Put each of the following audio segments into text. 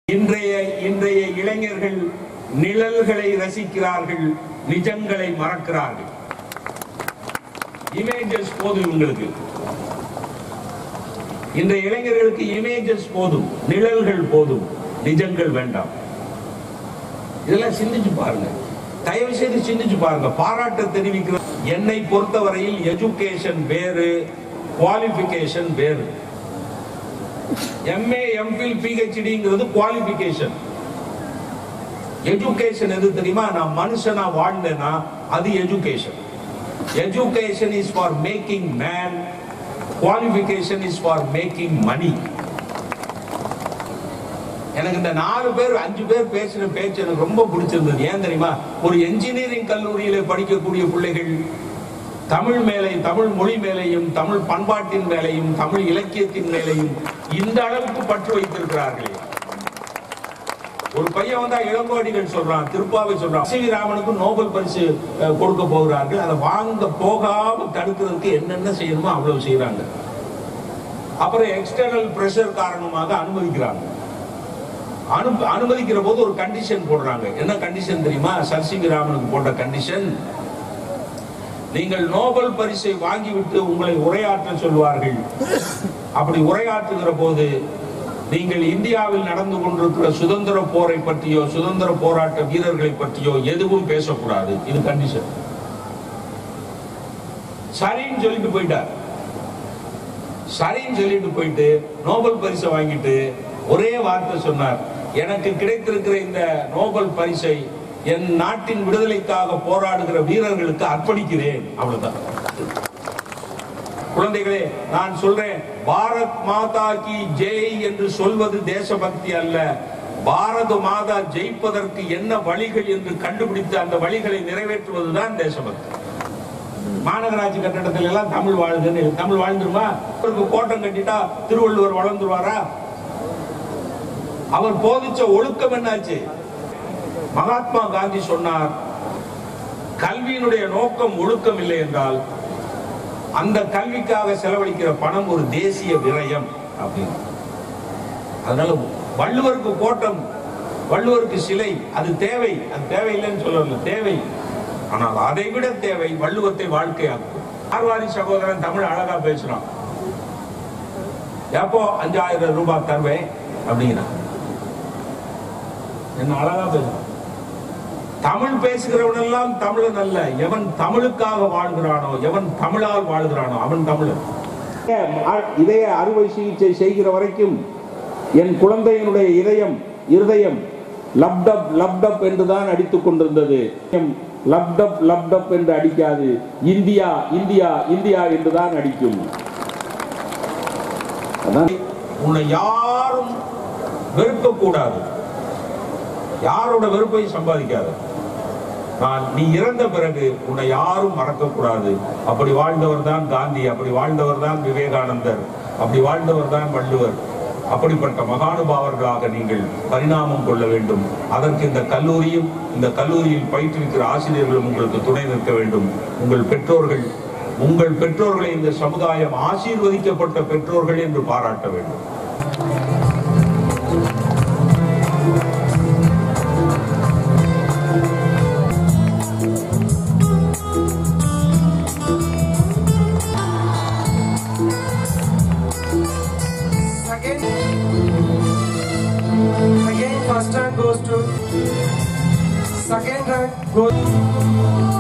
இன்றைய இன்றைய இளைஞர்கள் நிழல்களை ரசிக்கிறார்கள் நிஜங்களை மறக்கிறார்கள் இமேஜஸ் போதும் இவங்களுக்கு இன்றைய இளைஞர்களுக்கு இமேஜஸ் போதும் நிழல்கள் போதும் நிஜங்கள் வேண்டாம் இதெல்லாம் சிந்திச்சு பாருங்க தயவு செய்து சிந்திச்சு பாருங்க பாராட்ட தெரிவிக்கிற என்னை பொறுத்தவரையில் எஜுகேஷன் வேறு குவாலிபிகேஷன் வேறு எம்ஏ எம்பில் பிஹெச்டிங்கிறது குவாலிபிகேஷன் எஜுகேஷன் எது தெரியுமா நான் மனுஷனா வாழ்ந்தேன்னா அது education education is for making man qualification is for making money எனக்கு இந்த நாலு பேர் அஞ்சு பேர் பேசின பேச்சு எனக்கு ரொம்ப பிடிச்சிருந்தது ஏன் தெரியுமா ஒரு என்ஜினியரிங் கல்லூரியில படிக்கக்கூடிய பிள்ளைகள் தமிழ் மேலே தமிழ் மொழி மேலேயும் தமிழ் பண்பாட்டின் மேலேயும் தமிழ் இலக்கியத்தின் மேலேயும் இந்த அளவுக்கு பற்று வைத்திருக்கிறார்களே ஒரு பையன் வந்தா இளங்கோடிகள் சொல்றான் திருப்பாவை சொல்றான் சி ராமனுக்கு நோபல் பரிசு அஹ், கொடுக்க போகிறார்கள் அதை வாங்க போகாம தடுக்கிறதுக்கு என்னென்ன செய்யணுமோ அவ்வளவு செய்யறாங்க அப்புறம் எக்ஸ்டர்னல் பிரஷர் காரணமாக அனுமதிக்கிறாங்க அனு அனுமதிக்கிற போது ஒரு கண்டிஷன் போடுறாங்க என்ன கண்டிஷன் தெரியுமா சர்சிங்க ராமனுக்கு போட்ட கண்டிஷன் நீங்கள் நோபல் பரிசை வாங்கிவிட்டு உங்களை உரையாற்ற சொல்வார்கள் அப்படி உரையாற்றுகிற போது நீங்கள் இந்தியாவில் நடந்து கொண்டிருக்கிற சுதந்திர போரை பற்றியோ சுதந்திர போராட்ட வீரர்களை பற்றியோ எதுவும் பேசக்கூடாது இது கண்டிஷன் சரின்னு சொல்லிட்டு போயிட்டார் சரின்னு சொல்லிட்டு போயிட்டு நோபல் பரிசை வாங்கிட்டு ஒரே வார்த்தை சொன்னார் எனக்கு கிடைத்திருக்கிற இந்த நோபல் பரிசை என் நாட்டின் விடுதலைக்காக போராடுகிற வீரர்களுக்கு அர்ப்பணிக்கிறேன் அவ்வளவுதான் குழந்தைகளே நான் சொல்றேன் பாரத் மாதா கி ஜெய் என்று சொல்வது தேசபக்தி அல்ல பாரத மாதா ஜெயிப்பதற்கு என்ன வழிகள் என்று கண்டுபிடித்து அந்த வழிகளை நிறைவேற்றுவதுதான் தேசபக்தி மாநகராட்சி கட்டடத்தில் எல்லாம் தமிழ் வாழுதுன்னு தமிழ் வாழ்ந்துருமா அவருக்கு கோட்டம் கட்டிட்டா திருவள்ளுவர் வளர்ந்துருவாரா அவர் போதிச்ச ஒழுக்கம் என்னாச்சு மகாத்மா காந்தி சொன்னார் கல்வியினுடைய நோக்கம் ஒழுக்கம் இல்லை என்றால் அந்த கல்விக்காக செலவழிக்கிற பணம் ஒரு தேசிய விரயம் அப்படின்னு அதனால வள்ளுவருக்கு கோட்டம் வள்ளுவருக்கு சிலை அது தேவை அது தேவையில்லைன்னு சொல்லல தேவை ஆனால் அதை விட தேவை வள்ளுவத்தை வாழ்க்கையாக்கும் ஆர்வாரி சகோதரன் தமிழ் அழகா பேசுறான் எப்போ அஞ்சாயிரம் ரூபாய் தருவேன் அப்படிங்கிறான் என்ன அழகா பேசுறான் தமிழ் பேசுகிறவன் எல்லாம் தமிழன் அல்ல எவன் தமிழுக்காக வாழ்கிறானோ எவன் தமிழால் வாழ்கிறானோ அவன் தமிழன் இதய அறுவை சிகிச்சை செய்கிற வரைக்கும் என் குழந்தையினுடைய இதயம் இருதயம் லப்டப் லப்டப் என்றுதான் அடித்துக் கொண்டிருந்தது லப்டப் லப்டப் என்று அடிக்காது இந்தியா இந்தியா இந்தியா என்றுதான் அடிக்கும் அதான் உன்னை யாரும் வெறுக்க கூடாது யாரோட வெறுப்பை சம்பாதிக்காது நான் நீ இறந்த பிறகு உன்னை யாரும் மறக்க கூடாது அப்படி வாழ்ந்தவர் தான் காந்தி அப்படி வாழ்ந்தவர் தான் விவேகானந்தர் அப்படி வாழ்ந்தவர் தான் வள்ளுவர் அப்படிப்பட்ட மகானுபாவர்களாக நீங்கள் பரிணாமம் கொள்ள வேண்டும் அதற்கு இந்த கல்லூரியும் இந்த கல்லூரியில் பயிற்றுவிக்கிற ஆசிரியர்களும் உங்களுக்கு துணை நிற்க வேண்டும் உங்கள் பெற்றோர்கள் உங்கள் பெற்றோர்களை இந்த சமுதாயம் ஆசீர்வதிக்கப்பட்ட பெற்றோர்கள் என்று பாராட்ட வேண்டும் Second, again first rank goes to second rank goes.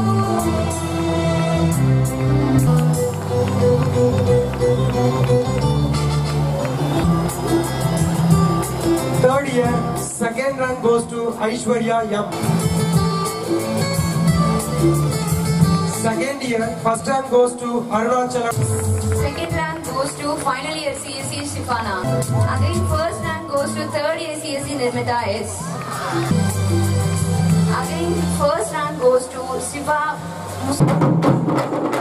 Third year, second rank goes to Aishwarya M. Second year, first rank goes to Arunachala. Second rank goes to final year CSE Shifana. Again, first rank goes to third year CSE Nirmita S. Again, first rank goes to Shiva Mus-